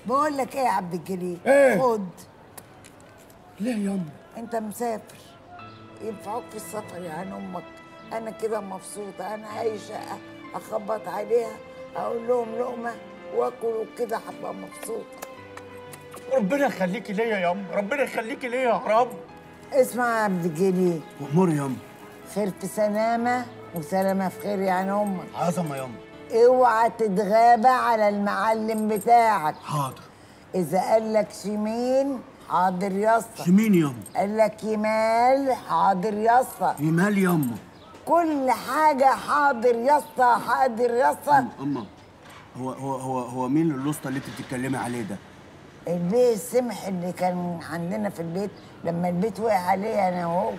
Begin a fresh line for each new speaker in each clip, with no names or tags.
بقول لك ايه يا عبد الجليل
إيه؟
خد
ليه يما
انت مسافر ينفعوك في السفر يا عن امك انا كده مبسوطه انا عايشه اخبط عليها اقول لهم لقمه واكل وكده هبقى مبسوطه
ربنا يخليكي ليا يما ربنا يخليكي ليا يا رب
اسمع يا عبد الجليل
وامور يما
خير في سلامه وسلامه في خير يا عن امك
عظمه يما
اوعى تتغابى على المعلم بتاعك
حاضر
اذا قال لك شمين حاضر يسطا
شمين يما
قال لك يمال حاضر يسطا
يمال يما
كل حاجة حاضر يسطا حاضر يسطا
اما هو هو هو هو مين الاسطى اللي انت بتتكلمي عليه ده
البيه السمح اللي كان عندنا في البيت لما البيت وقع عليه انا وهو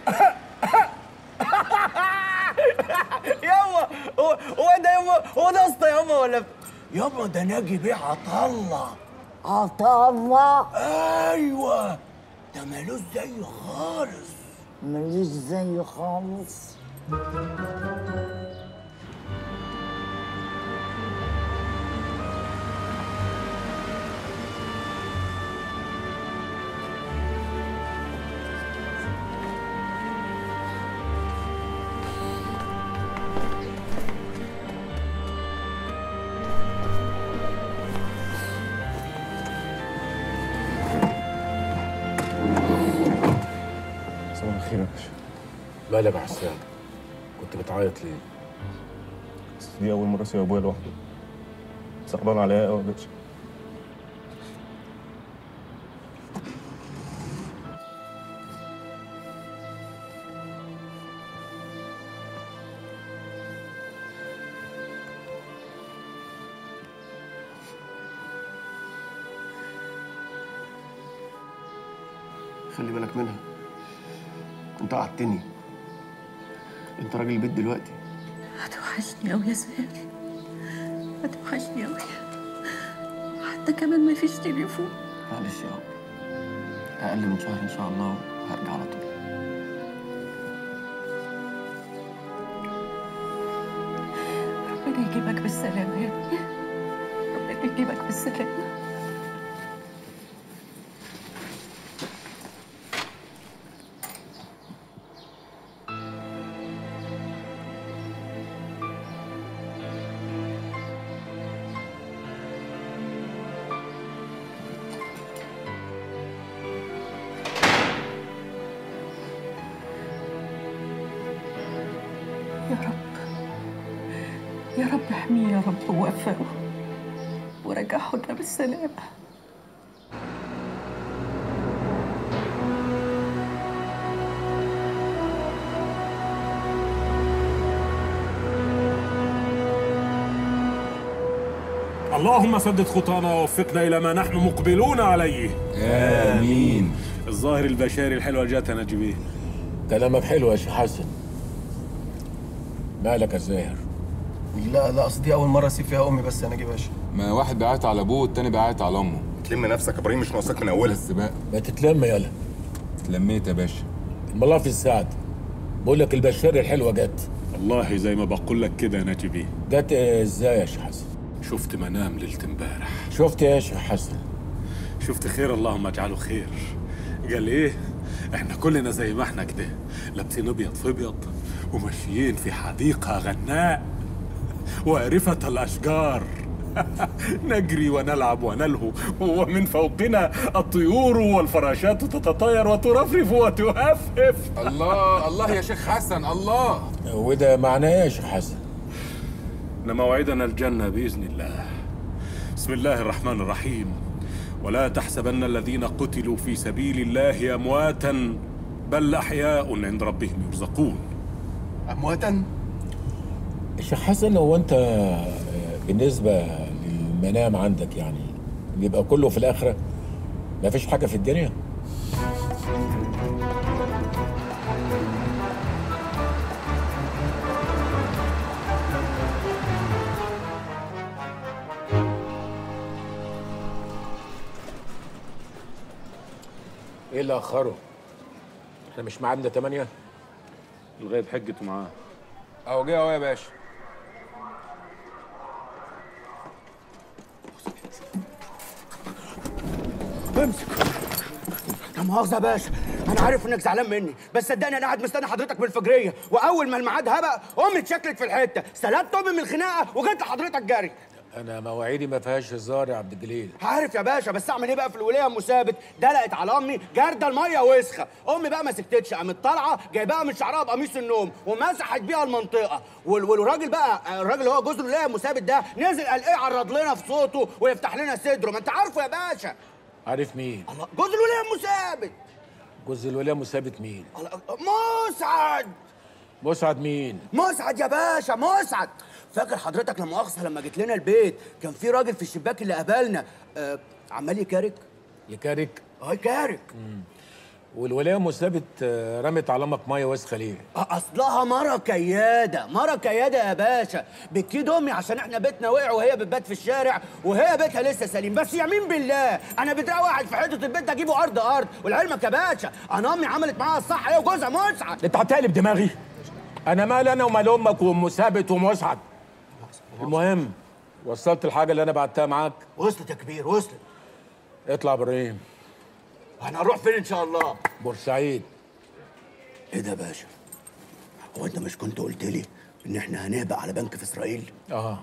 يما هو هو ده يما هو ده اسطى يما ولا
يابا ده ناجي بيه عطله
عطا الله
ايوه ده مالوش زيه خالص
ملوش زيه خالص
صباح الخير يا باشا مالك يا حسام كنت بتعيط ليه؟
بس دي أول مرة أسيب أبويا لوحده صعبان عليا أوي يا باشا
خلي بالك منها انت قعدتني انت راجل البيت دلوقتي
هتوحشني أوي يا زهير هتوحشني أوي حتى كمان ما فيش تليفون
معلش يا رب اقل من شهر ان شاء الله وهرجع على طول
ربنا يجيبك بالسلامة يا ابني ربنا يجيبك بالسلامة يا رب يا رب احميه يا رب ووفقه ورجعه لنا بالسلامة
اللهم سدد خطانا ووفقنا الى ما نحن مقبلون عليه
امين
الظاهر البشاري الحلوه جاتنا جبيه
كلامك حلو يا شيخ حسن مالك يا زاهر
لا لا اصل دي اول مره اسيب فيها امي بس انا اجي باشا
ما واحد بيعيط على ابوه والتاني بيعيط على امه
تلم نفسك يا ابراهيم مش ناقصك من اولها
بس بقى
ما تتلم يلا
اتلميت يا باشا
الله في السعد بقول لك البشارة الحلوة جت
والله زي ما بقول لك كده يا نجيبي
جت ازاي يا شيخ حسن
شفت منام ليله امبارح
شفت ايه يا شيخ حسن
شفت خير اللهم اجعله خير قال ايه احنا كلنا زي ما احنا كده لابسين ابيض في ابيض وماشيين في حديقه غناء وارفه الاشجار نجري ونلعب ونلهو ومن فوقنا الطيور والفراشات تتطاير وترفرف وتهفهف
الله الله يا شيخ حسن الله
وده معناه ايه يا شيخ حسن
إن موعدنا الجنة بإذن الله بسم الله الرحمن الرحيم ولا تحسبن الذين قتلوا في سبيل الله أمواتا بل أحياء عند ربهم يرزقون
امواتا
الشيخ حسن هو انت آه، بالنسبة للمنام عندك يعني بيبقى كله في الآخرة ما فيش حاجة في الدنيا ايه اللي اخره؟ احنا مش ميعادنا 8
الغيب حجته معاه
اهو جه اهو يا باشا
امسك لا مؤاخذة يا باشا أنا عارف إنك زعلان مني بس صدقني أنا قاعد مستني حضرتك من الفجرية وأول ما الميعاد هبق أمي اتشكلت في الحتة سلبت أمي من الخناقة وجيت لحضرتك جري
انا مواعيدي ما فيهاش هزار يا عبد الجليل
عارف يا باشا بس اعمل ايه بقى في الولايه ام ثابت دلقت على امي جارده الميه وسخه امي بقى ما سكتتش قامت طالعه جايباها من شعرها بقميص النوم ومسحت بيها المنطقه وال- والراجل بقى الراجل اللي هو جوز الولايه ام ثابت ده نزل قال ايه عرض لنا في صوته ويفتح لنا صدره ما انت عارفه يا باشا
عارف مين
الله جوز الولايه ام ثابت
جوز الولايه مثابت مين
الله مسعد
مسعد مين
مسعد يا باشا مسعد فاكر حضرتك لما مؤاخذه لما جيت لنا البيت كان في راجل في الشباك اللي قابلنا آه عمال يكارك
يكارك
اه يكارك
والولايه مثابت آه، رمت على امك ميه وسخه ليه
اصلها مره كياده مره كياده يا باشا بتكيد امي عشان احنا بيتنا وقع وهي بتبات في الشارع وهي بيتها لسه سليم بس يمين بالله انا بتلاقي واحد في حته البيت ده اجيبه ارض ارض ولعلمك يا باشا انا امي عملت معاها الصح هي وجوزها مسعد
انت هتقلب دماغي انا مال انا ومال امك وام ثابت ومسعد المهم وصلت الحاجه اللي انا بعتها معاك
وصلت يا كبير وصلت
اطلع ابراهيم
هنروح فين ان شاء الله
بورسعيد
ايه ده يا باشا هو انت مش كنت قلت لي ان احنا هنهبق على بنك في اسرائيل
اه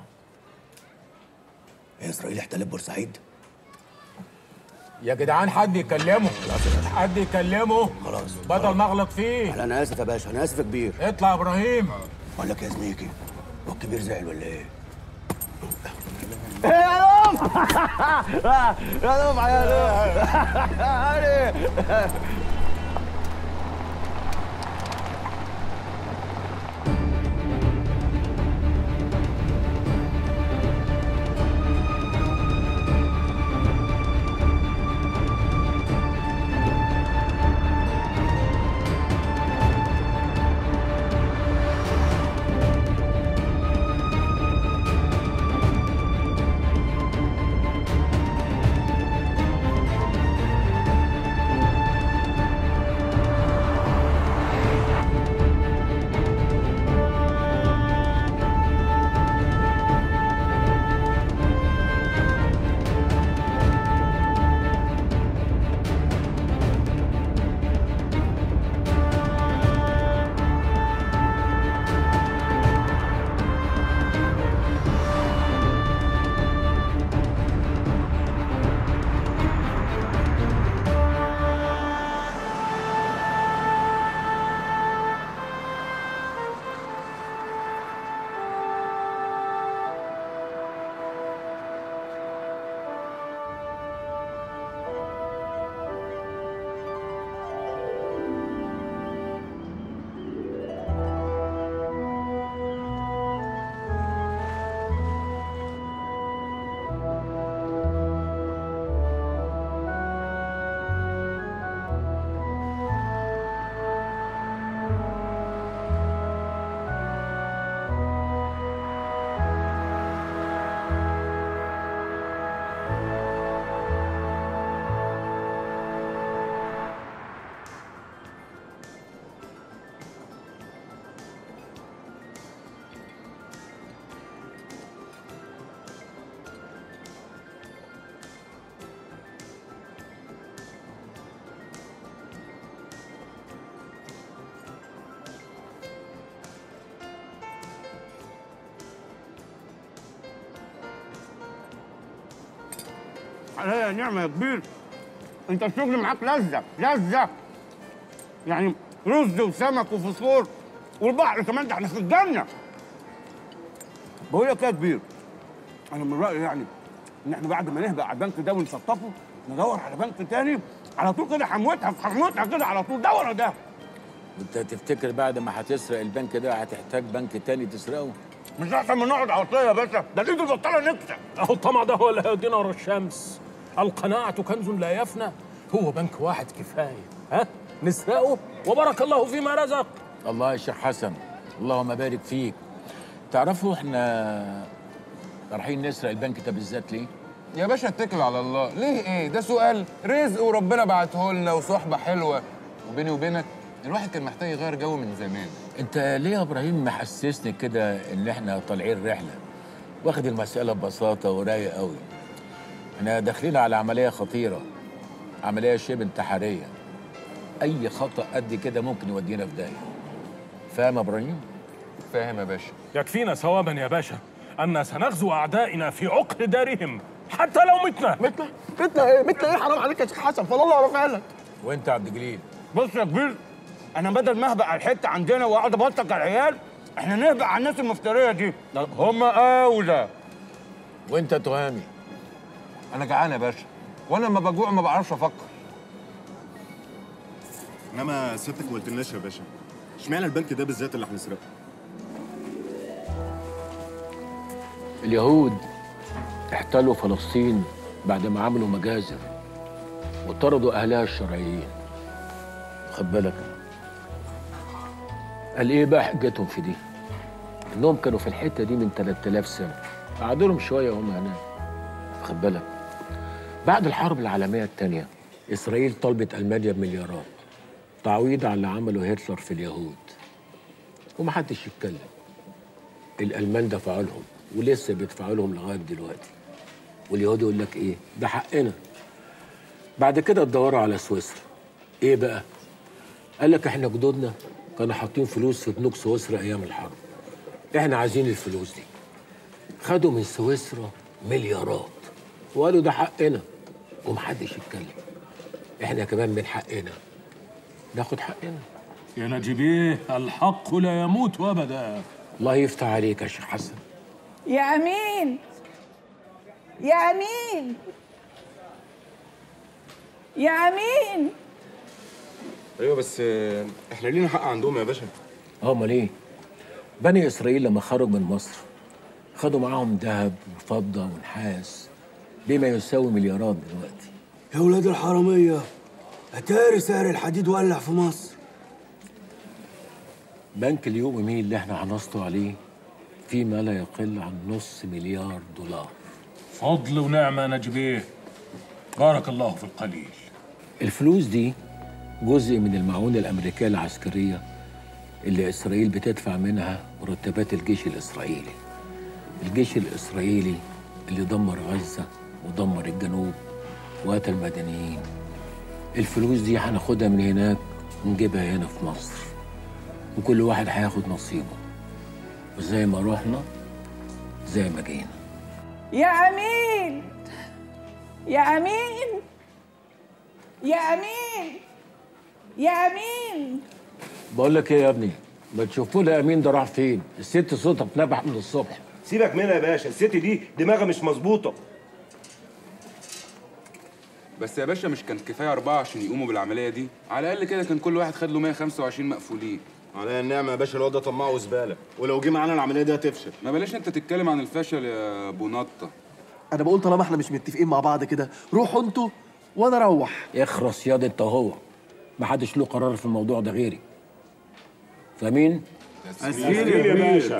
هي اسرائيل احتلت بورسعيد
يا جدعان حد يكلمه حد يكلمه
خلاص
بدل ما اغلط فيه
انا اسف يا باشا انا اسف يا كبير
اطلع يا ابراهيم
اقول لك يا زميكي هو الكبير زعل ولا ايه يا دفعة يا دفعة عليا نعمة يا كبير انت الشغل معاك لذة لذة يعني رز وسمك وفوسفور والبحر كمان ده احنا في الجنة بقول لك إيه يا كبير انا من رأيي يعني ان احنا بعد ما نهبق على البنك ده ونسطفه ندور على بنك تاني على طول كده حموتها في حموتها كده على طول ده ورا ده
انت تفتكر بعد ما هتسرق البنك ده هتحتاج بنك تاني تسرقه
مش احسن ما نقعد على طيه يا باشا ده الايد البطاله نكسه
اهو الطمع ده هو اللي هيدينا ورا الشمس القناعة كنز لا يفنى هو بنك واحد كفاية ها نسرقه وبارك الله فيما رزق
الله يا شيخ حسن اللهم بارك فيك تعرفوا احنا رايحين نسرق البنك ده بالذات ليه؟
يا باشا اتكل على الله ليه ايه ده سؤال رزق وربنا بعته لنا وصحبه حلوه وبيني وبينك الواحد كان محتاج يغير جو من زمان
انت ليه يا ابراهيم محسسني كده ان احنا طالعين رحله واخد المساله ببساطه ورايق قوي احنا داخلين على عمليه خطيره عمليه شبه انتحاريه اي خطا قد كده ممكن يودينا في داهيه فاهم يا ابراهيم
فاهم يا باشا
يكفينا ثوابا يا باشا أن سنغزو أعدائنا في عقر دارهم حتى لو متنا
متنا متنا ايه متنا ايه حرام عليك يا شيخ حسن فالله رافع لك
وانت يا عبد الجليل
بص يا كبير انا بدل ما اهبق على الحته عندنا واقعد ابلطج على العيال احنا نهبق على الناس المفتريه دي هم اولى
وانت يا تهامي
انا جعان يا باشا وانا لما بجوع ما بعرفش افكر
انما سيادتك ما قلتلناش يا باشا اشمعنى البنك ده بالذات اللي هنسرقه
اليهود احتلوا فلسطين بعد ما عملوا مجازر وطردوا أهلها الشرعيين خد بالك قال إيه بقى حجتهم في دي؟ إنهم كانوا في الحتة دي من 3000 سنة قعدوا لهم شوية وهم هناك خد بالك بعد الحرب العالمية الثانية إسرائيل طلبت ألمانيا بمليارات تعويض على اللي عمله هتلر في اليهود ومحدش يتكلم الالمان دفعوا لهم ولسه بيدفعوا لهم لغايه دلوقتي واليهود يقول لك ايه ده حقنا بعد كده تدوروا على سويسرا ايه بقى قال لك احنا جدودنا كانوا حاطين فلوس في بنوك سويسرا ايام الحرب احنا عايزين الفلوس دي خدوا من سويسرا مليارات وقالوا ده حقنا ومحدش يتكلم احنا كمان من حقنا ناخد حقنا
يا نجيبيه الحق لا يموت ابدا
الله يفتح عليك يا شيخ حسن
يا امين يا امين يا امين
ايوه بس آه، احنا لينا حق عندهم يا باشا
امال ايه بني اسرائيل لما خرجوا من مصر خدوا معاهم ذهب وفضه ونحاس بما يساوي مليارات دلوقتي
يا ولاد الحرامية أتاري سعر الحديد ولع في مصر
بنك اليوم اللي احنا هنسطو عليه في ما لا يقل عن نص مليار دولار
فضل ونعمه يا نجيبيه بارك الله في القليل
الفلوس دي جزء من المعونة الأمريكية العسكرية اللي إسرائيل بتدفع منها مرتبات الجيش الإسرائيلي الجيش الإسرائيلي اللي دمر غزة ودمر الجنوب وقتل المدنيين الفلوس دي هناخدها من هناك ونجيبها هنا في مصر وكل واحد هياخد نصيبه وزي ما رحنا زي ما جينا
يا امين يا امين يا امين يا امين
بقول لك ايه يا ابني ما تشوفوا لي امين ده راح فين الست صوتها بتنبح من الصبح
سيبك منها يا باشا الست دي دماغها مش مظبوطه
بس يا باشا مش كان كفايه اربعه عشان يقوموا بالعمليه دي على الاقل كده كان كل واحد خد له 125 مقفولين
عليا النعمه يا باشا الواد ده طماع وزباله ولو جه معانا العمليه دي هتفشل
ما بلاش انت تتكلم عن الفشل يا ابو نطه
أنا بقول طالما إحنا مش متفقين مع بعض كده روحوا أنتوا وأنا أروح
اخرس ياض انت وهو ما حدش له قرار في الموضوع ده غيري فاهمين
تسليم يا باشا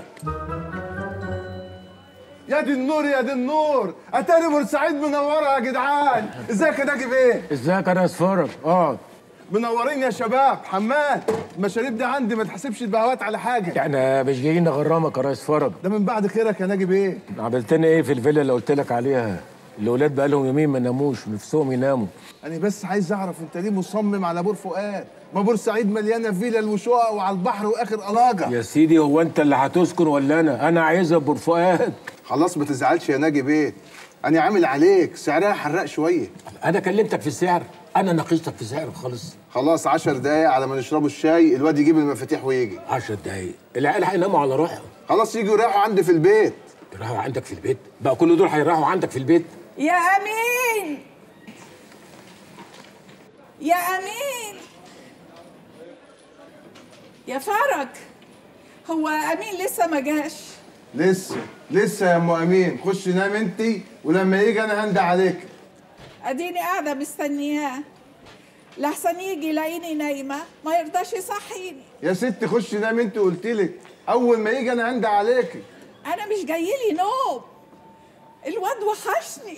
يا دي النور يا دي النور اتاري بورسعيد منوره يا جدعان ازيك يا ناجي بيه
ازيك انا اسفرك اقعد
منورين يا شباب حماد المشاريب دي عندي ما تحسبش البهوات على حاجه
احنا مش جايين نغرمك يا ريس فرج
ده من بعد خيرك يا ناجي بيه
عملتني ايه في الفيلا اللي قلت لك عليها الاولاد بقالهم يومين ما ناموش ونفسهم يناموا
انا بس عايز اعرف انت ليه مصمم على بور فؤاد ما بورسعيد مليانه فيلل وشقق وعلى البحر واخر قلاجه
يا سيدي هو انت اللي هتسكن ولا انا انا عايزها بورفؤاد
خلاص ما تزعلش يا ناجي بيه انا عامل عليك سعرها حراق شويه
انا كلمتك في السعر انا ناقشتك في سعر خالص
خلاص 10 دقايق على ما نشربوا الشاي الواد يجيب المفاتيح ويجي
10 دقايق العيال هيناموا على روحهم
خلاص يجوا يريحوا عندي في البيت
يروحوا عندك في البيت بقى كل دول هيروحوا عندك في البيت
يا امين يا امين يا فرج هو امين لسه ما جاش
لسه لسه يا ام امين خش نام انت ولما يجي انا هندى عليك
اديني قاعده مستنياه لحسن يجي يلاقيني نايمه ما يرضاش يصحيني
يا ست خش نام انت قلت لك اول ما يجي انا هندى عليك
انا مش جايلي نوم الواد وحشني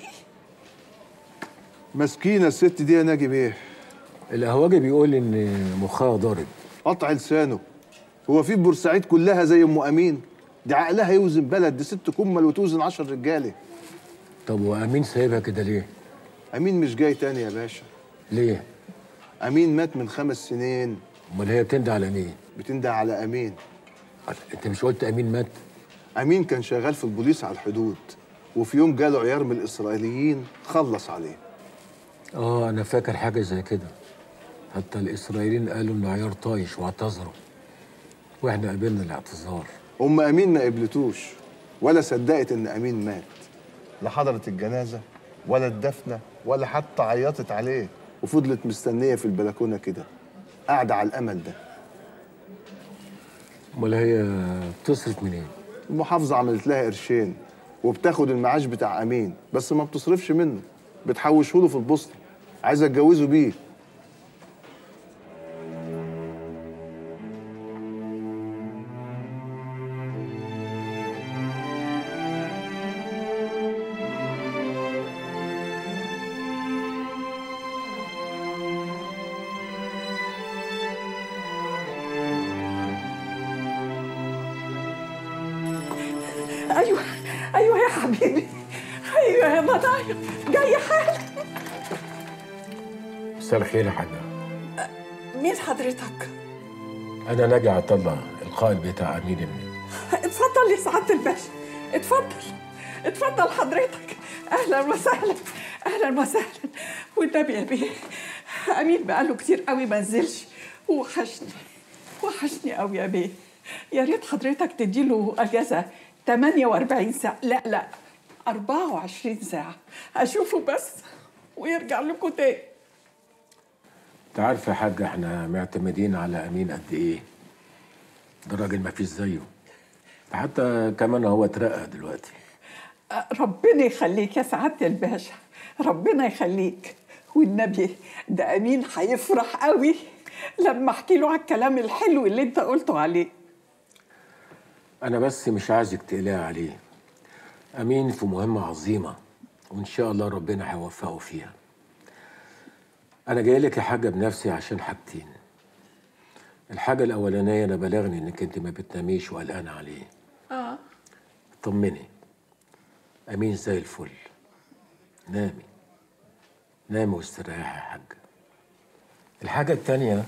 مسكينه الست دي يا ناجي بيه
القهوجي بيقول ان مخها ضارب
قطع لسانه هو في بورسعيد كلها زي ام امين دي عقلها يوزن بلد دي ست كمل وتوزن عشر رجاله
طب وامين سايبها كده ليه
امين مش جاي تاني يا باشا
ليه؟
امين مات من خمس سنين
امال هي بتندى على مين؟
بتندى على امين
انت مش قلت امين مات؟
امين كان شغال في البوليس على الحدود وفي يوم جاله عيار من الاسرائيليين خلص عليه
اه انا فاكر حاجه زي كده حتى الاسرائيليين قالوا انه عيار طايش واعتذروا واحنا قبلنا الاعتذار
ام امين ما قبلتوش ولا صدقت ان امين مات لا حضرت الجنازه ولا الدفنه ولا حتى عيطت عليه وفضلت مستنيه في البلكونه كده قاعده على الامل ده
امال هي بتصرف منين؟
المحافظه عملت لها قرشين وبتاخد المعاش بتاع امين بس ما بتصرفش منه بتحوشه له في البوسطه عايزه اتجوزه بيه
ايوه ايوه يا حبيبي ايوه يا مضايا جاي حالا
مساء الخير يا حاجه
مين حضرتك؟
انا ناجي عطله القائد بتاع امين ابني
اتفضل يا سعاده الباشا اتفضل اتفضل حضرتك اهلا وسهلا اهلا وسهلا والنبي يا بيه امين بقاله كتير قوي ما نزلش وحشني وحشني قوي يا بيه يا ريت حضرتك تديله اجازه 48 ساعه لا لا 24 ساعه اشوفه بس ويرجع لكم تاني
انت عارف يا حاج احنا معتمدين على امين قد ايه ده راجل ما فيش زيه ده حتى كمان هو اترقى دلوقتي
ربنا يخليك يا سعادة الباشا ربنا يخليك والنبي ده أمين هيفرح قوي لما أحكي له على الكلام الحلو اللي أنت قلته عليه
انا بس مش عايزك تقلقي عليه امين في مهمه عظيمه وان شاء الله ربنا هيوفقه فيها انا جاي لك يا حاجه بنفسي عشان حاجتين الحاجه الاولانيه انا بلغني انك انت ما بتناميش وقلقانه عليه
آه
طمني امين زي الفل نامي نامي واستريحي يا حاج الحاجه التانيه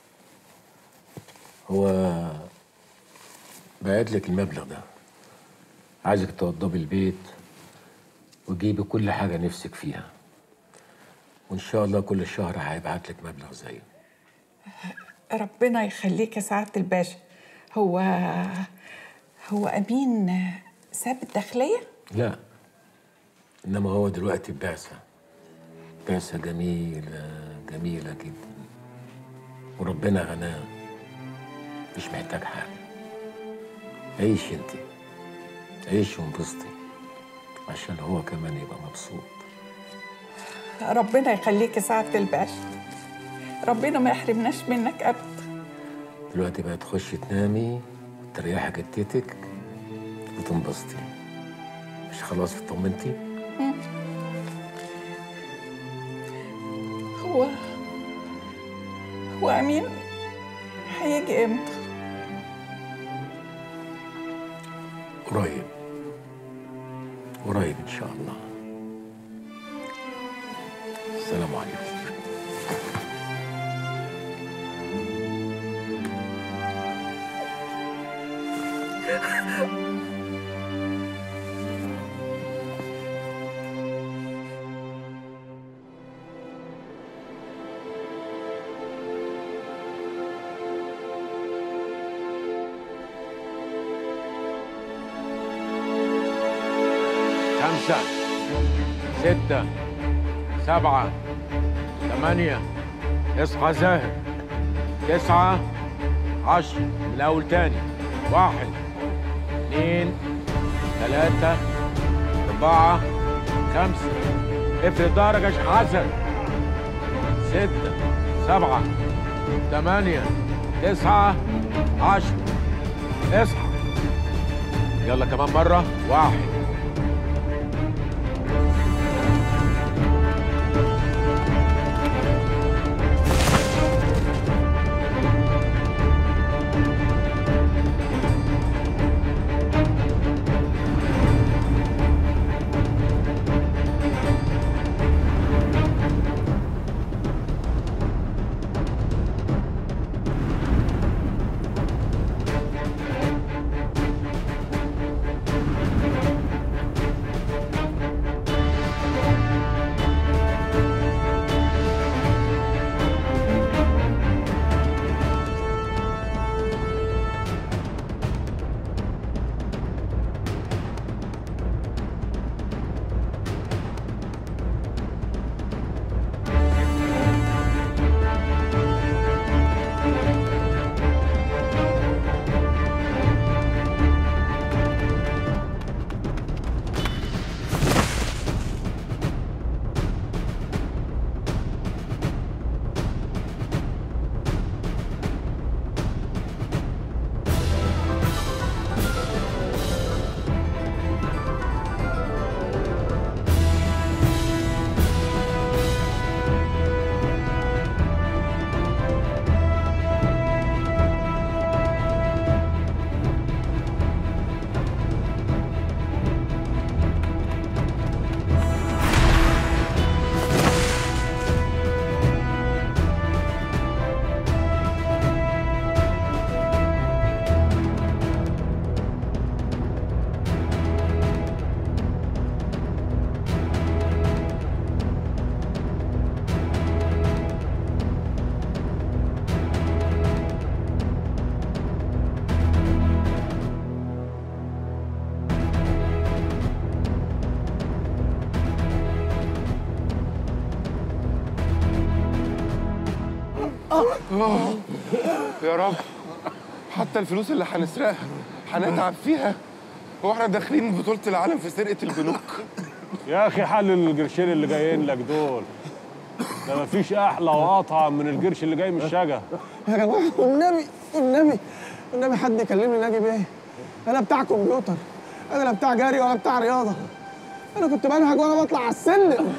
هو بعت لك المبلغ ده عايزك توضبي البيت وتجيبي كل حاجه نفسك فيها وان شاء الله كل شهر هيبعت لك مبلغ زيه
ربنا يخليك يا سعادة الباشا هو هو أمين ساب الداخلية؟
لا انما هو دلوقتي بعثه بعثه جميله جميله جدا وربنا غناه مش محتاج حاجه عيش انت عيش وانبسطي عشان هو كمان يبقى مبسوط
ربنا يخليك يا سعادة الباشا ربنا ما يحرمناش منك أبدا
دلوقتي بقى تخشي تنامي تريحي جتتك وتنبسطي مش خلاص اطمنتي
مم. هو هو أمين هيجي إمتى؟
قريب قريب ان شاء الله السلام عليكم
خمسة ستة سبعة ثمانية اصحى زاهر تسعة عشر من الأول تاني واحد اثنين ثلاثة أربعة خمسة افرد ظهرك يا شيخ حسن ستة سبعة ثمانية تسعة عشر اصحى يلا كمان مرة واحد
يا رب حتى الفلوس اللي هنسرقها هنتعب فيها هو احنا داخلين بطولة العالم في سرقة البنوك
يا اخي حلل القرشين اللي جايين لك دول ده مفيش احلى واطعم من القرش اللي جاي من الشجا
يا جماعه والنبي والنبي والنبي حد يكلمني ناجي بيه انا بتاع كمبيوتر انا لا بتاع جري ولا بتاع رياضه انا كنت بنهج وانا بطلع على السلم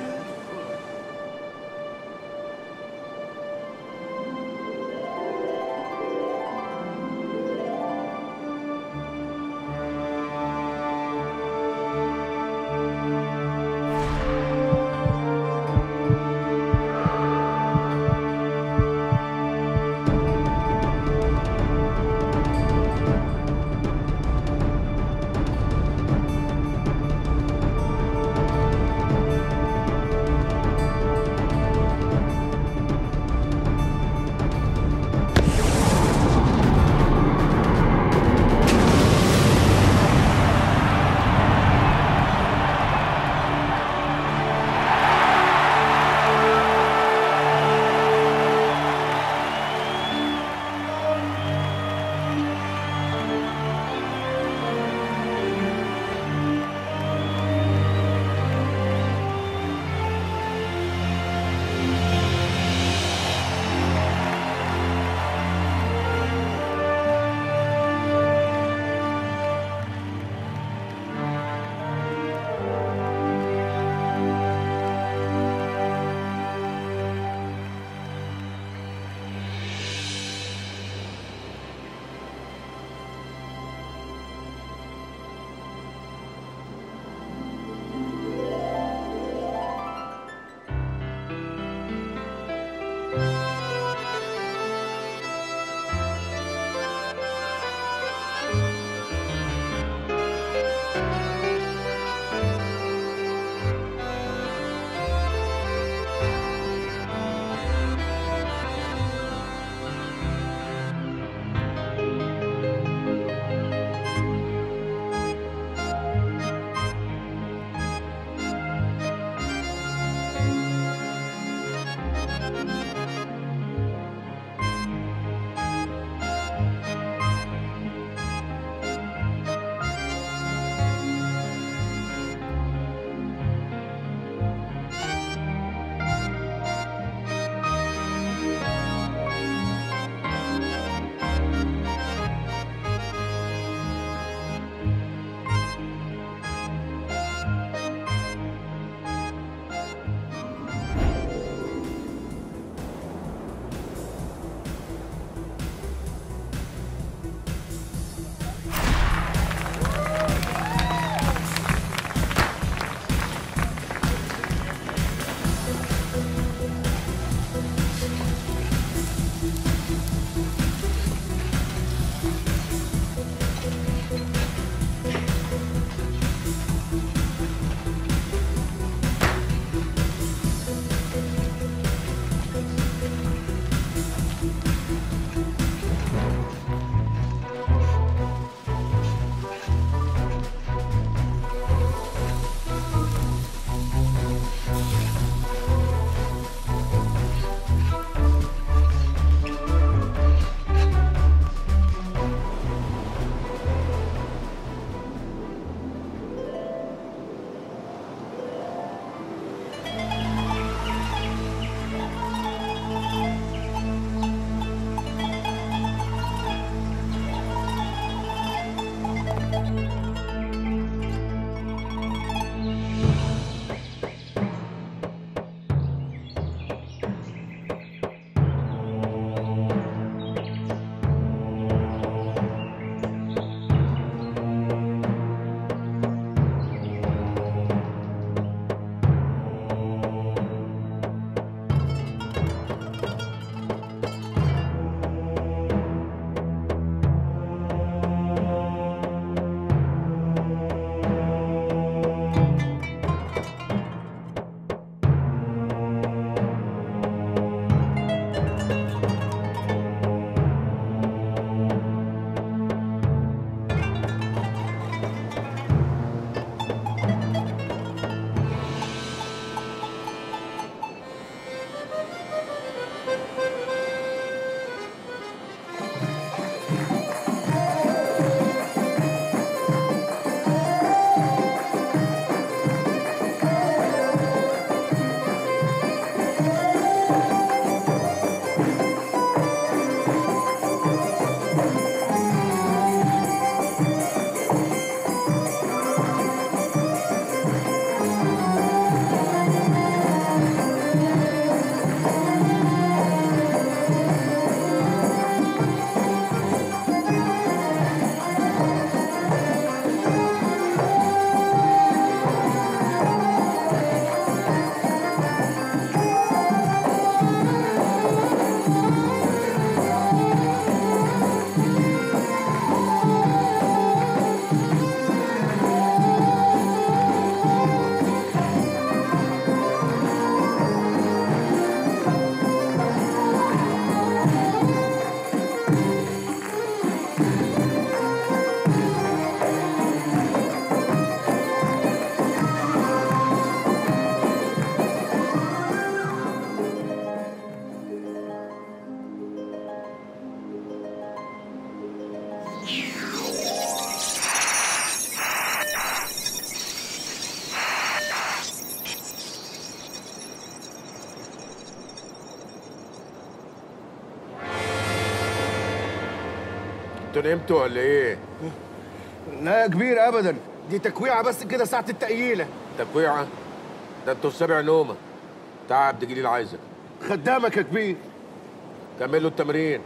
انتوا نمتوا ولا ايه؟
لا يا كبير ابدا دي تكويعه بس كده ساعه التقييله
تكويعه؟ ده انتوا في سبع نومه تعال عبد الجليل عايزك
خدامك يا كبير
كملوا التمرين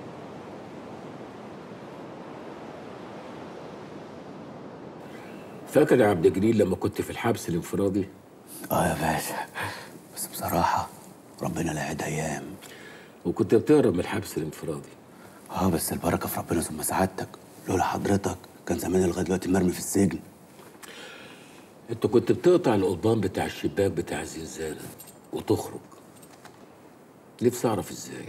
فاكر يا عبد الجليل لما كنت في الحبس الانفرادي؟
اه يا باشا بس بصراحة ربنا لا يعيد أيام
وكنت بتهرب من الحبس الانفرادي
اه بس البركة في ربنا ثم سعادتك لولا حضرتك كان زماني لغاية دلوقتي مرمي في السجن
انت كنت بتقطع القضبان بتاع الشباك بتاع الزنزانة وتخرج نفسي اعرف ازاي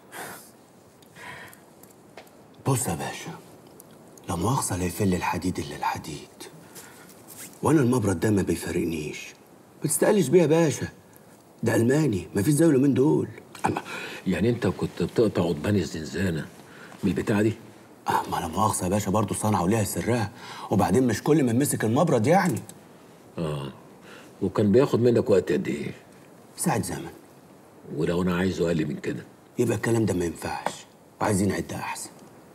بص يا باشا لا مؤاخذة لا يفل الحديد إلا الحديد وأنا المبرد ده ما بيفارقنيش ما تستقلش بيه يا باشا ده ألماني مفيش زيه من دول
الله يعني انت كنت بتقطع قضبان الزنزانة من البتاعة دي؟
اه ما لا مؤاخذة يا باشا برضه صنعة وليها سرها وبعدين مش كل من مسك المبرد يعني
اه وكان بياخد منك وقت قد ايه؟
ساعة زمن
ولو انا عايزه اقل من كده
يبقى الكلام ده ما ينفعش وعايزين عدة أحسن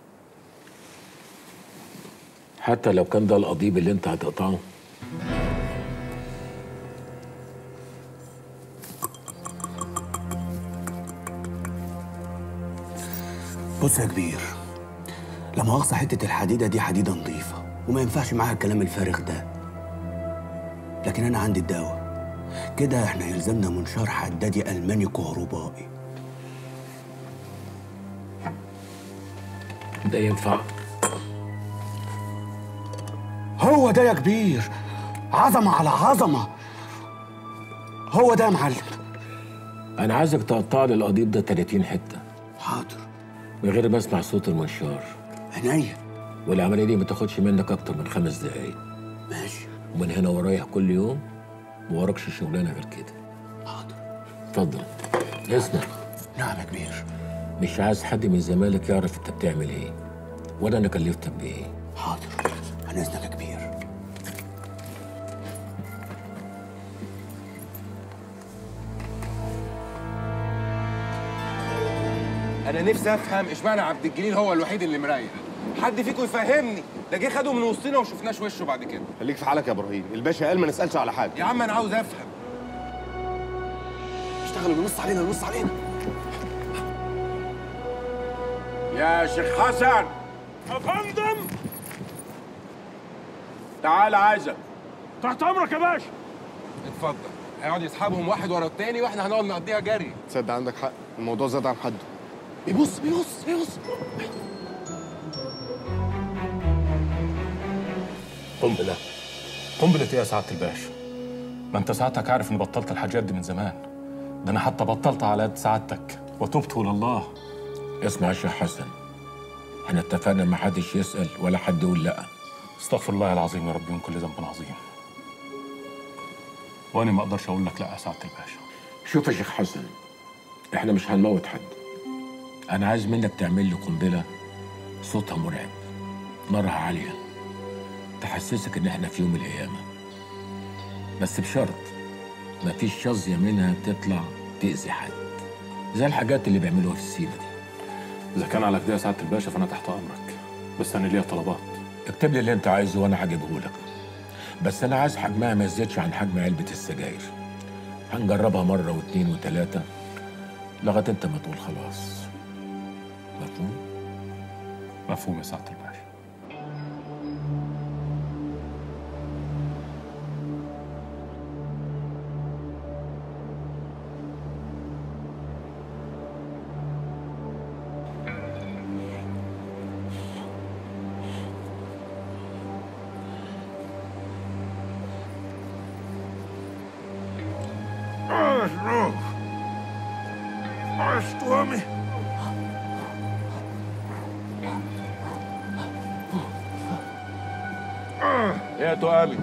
حتى لو كان ده القضيب اللي انت هتقطعه
بص يا كبير لا مؤاخذة حتة الحديدة دي حديدة نظيفة وما ينفعش معاها الكلام الفارغ ده لكن أنا عندي الدواء كده احنا يلزمنا منشار حدادي ألماني كهربائي
ده ينفع
هو ده يا كبير عظمة على عظمة هو ده يا معلم
انا عايزك تقطع لي القضيب ده 30 حتة
حاضر
من غير ما اسمع صوت المنشار
عينيا
والعملية دي ما تاخدش منك اكتر من خمس دقايق
ماشي
ومن هنا ورايح كل يوم ما وراكش شغلانة غير كده
حاضر
اتفضل اسمع
نعم يا كبير
مش عايز حد من زمايلك يعرف انت بتعمل ايه ولا انا كلفتك بايه
حاضر عن اذنك يا كبير
انا نفسي افهم اشمعنى عبد الجليل هو الوحيد اللي مريح حد فيكم يفهمني ده جه خده من وسطنا وما شفناش وشه بعد كده
خليك في حالك يا ابراهيم الباشا قال ما نسالش على حاجه
يا عم انا عاوز افهم
اشتغلوا بنص علينا بنص علينا
يا شيخ حسن
يا فندم
تعال عايزك
تحت امرك يا باشا
اتفضل هيقعد يسحبهم واحد ورا التاني واحنا هنقعد نقضيها جري
تصدق عندك حق الموضوع زاد عن حده
بيبص بيبص بيبص
قنبلة قنبلة ايه يا سعادة الباشا؟ ما انت سعادتك عارف اني بطلت الحاجات دي من زمان ده انا حتى بطلت على يد سعادتك وتبت لله
اسمع يا شيخ حسن احنا اتفقنا ما حدش يسأل ولا حد يقول لا
استغفر الله العظيم يا رب من كل ذنب عظيم وانا ما اقدرش اقول لك لا يا سعادة الباشا
شوف يا شيخ حسن احنا مش هنموت حد انا عايز منك تعمل لي قنبله صوتها مرعب نارها عاليه تحسسك ان احنا في يوم من الايام بس بشرط مفيش شظيه منها تطلع تاذي حد زي الحاجات اللي بيعملوها في السيما دي
اذا كان على كده يا سعادة الباشا فانا تحت امرك بس انا ليا طلبات
اكتب لي اللي انت عايزه وانا هجيبه لك بس انا عايز حجمها ما يزيدش عن حجم علبه السجاير هنجربها مره واثنين وثلاثه لغايه انت ما تقول خلاص مفهوم
مفهوم يا سعادة الباشا
اشرب اشتومي
ايه يا تؤامي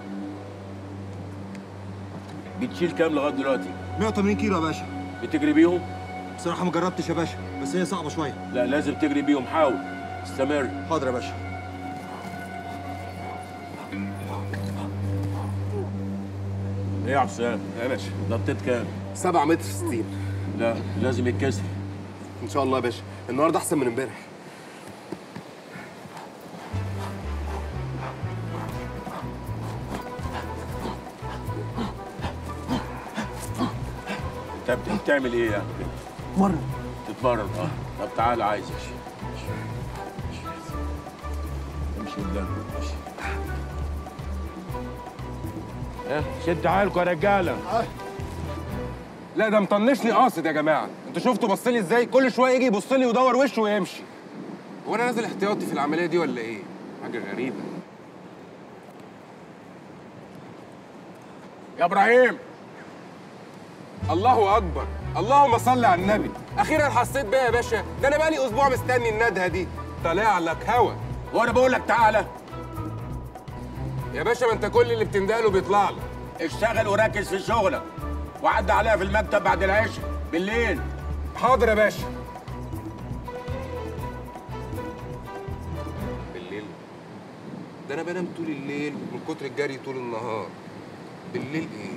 بتشيل كام لغايه دلوقتي
180 كيلو يا باشا
بتجري بيهم
بصراحة ما جربتش يا باشا بس هي صعبة شوية
لا لازم تجري بيهم حاول استمر
حاضر يا باشا
ايه يا حسام
يا باشا
نطيت كام
7 متر 60
لا لازم يتكسر
ان شاء الله يا باشا النهارده احسن من امبارح
انت بتعمل ايه يعني؟
مرة
تتمرن اه طب تعال عايزك امشي قدام امشي
ها شد حالكم يا رجاله
لا ده مطنشني قاصد يا جماعه انتوا شفتوا بص لي ازاي كل شويه يجي يبص لي ويدور وشه ويمشي هو انا نازل احتياطي في العمليه دي ولا ايه حاجه غريبه
يا ابراهيم
الله اكبر اللهم صل على النبي اخيرا حسيت بيها يا باشا ده انا بقالي اسبوع مستني الندهه دي طالع لك هوا
وانا بقول لك تعالى
يا باشا ما انت كل اللي بتندهله بيطلع لك
اشتغل وركز في شغلك وعدى عليها في المكتب بعد العشاء بالليل
حاضر يا باشا بالليل ده انا بنام طول الليل من كتر الجري طول النهار بالليل ايه